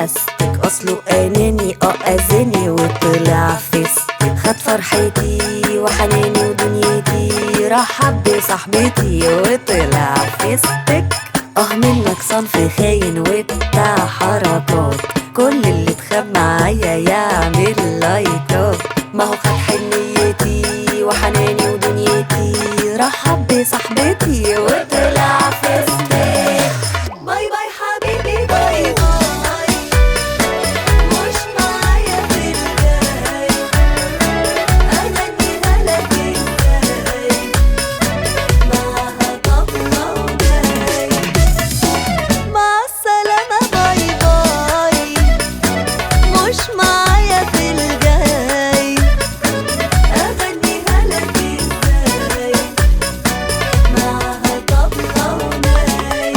استك اصله اناني اه اذاني وطلع فيستك خد فرحتي وحناني ودنيتي رحب بصاحبتي وطلع فيستك اه منك صنف خاين وبتاع حركات كل اللي اتخاب معايا يعمل لايكات ما هو خد حنيتي وحناني ودنيتي رحب بصاحبتي وطلع فيستك باي باي حبيبي باي باي مش معايا في الجاي أغنيها لك ازاي معاها طبلة وجاي مع السلامة باي باي مش معايا في الجاي أغنيها لك ازاي معاها طبلة وجاي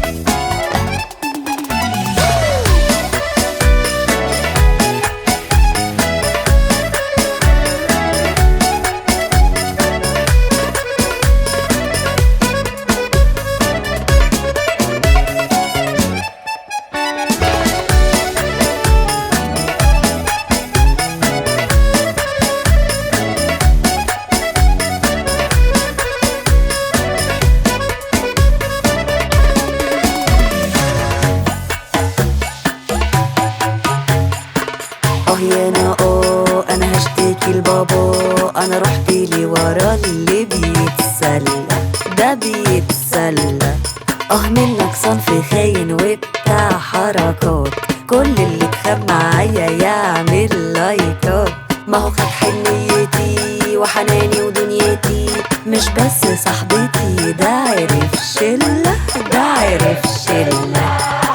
اه يا انا اه انا هشتكي لبابا انا رحت لي ورا اللي بيتسلى ده بيتسلى اه منك صنف خاين وبتاع حركات كل اللي اتخاب معايا يعمل لايكات ما هو خد حنيتي وحناني ودنيتي مش بس صاحبتي ده عرف شلة ده عرف شلة